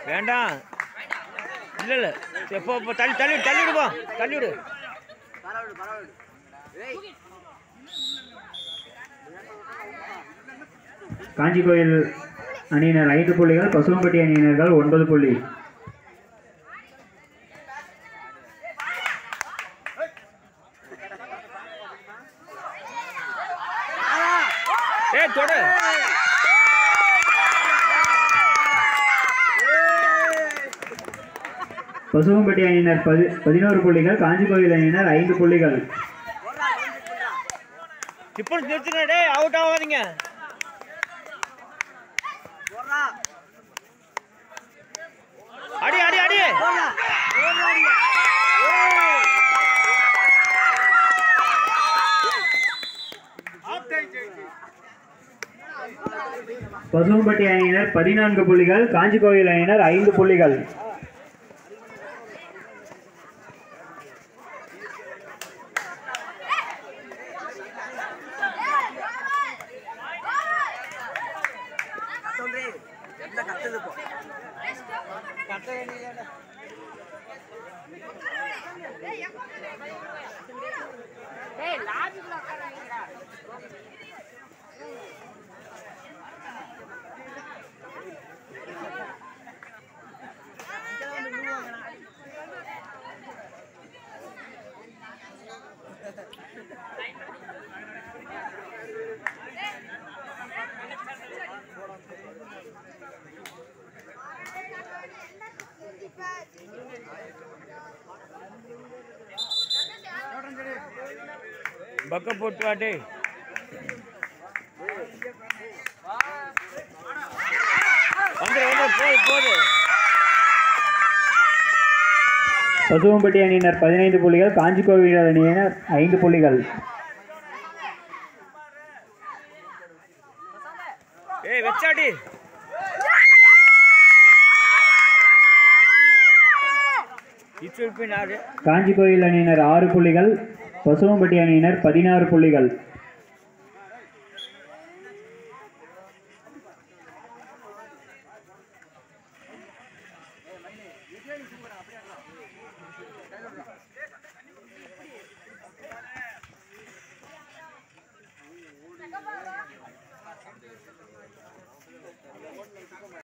வேண்டாம் இல்லை இல்லை எப்போ இப்போ தள்ளி தள்ளி விடு, தள்ளி விடுப்பா தள்ளி விடு காஞ்சி கோயில் அணியினர் ஐந்து புள்ளிகள் பசுவம்பட்டி அணியினர்கள் ஒன்பது புள்ளி ஏய் தொடு பசுவம்பட்டி அணியினர் பதி பதினோரு புள்ளிகள் காஞ்சி கோயில் அணியினர் ஐந்து புள்ளிகள் இப்போ நிறுத்துங்க டேய் அவுட் ஆகாதீங்க அடி அடி அடி பசுவம்பட்டி அணியினர் பதினான்கு புள்ளிகள் காஞ்சி கோயில் அணியினர் ஐந்து புள்ளிகள் பக்க போட்டு வா டேய் வந்துடு வந்து போது போது பசுவம்பட்டி அணியினர் பதினைந்து புள்ளிகள் காஞ்சி கோவில் அணியினர் ஐந்து புள்ளிகள் ஏய் வெச்சாடி இச்சுப்பின் ஆடு காஞ்சி கோயில் அணியினர் ஆறு புள்ளிகள் பசுவம்பட்டி அணியினர் பதினாறு புள்ளிகள்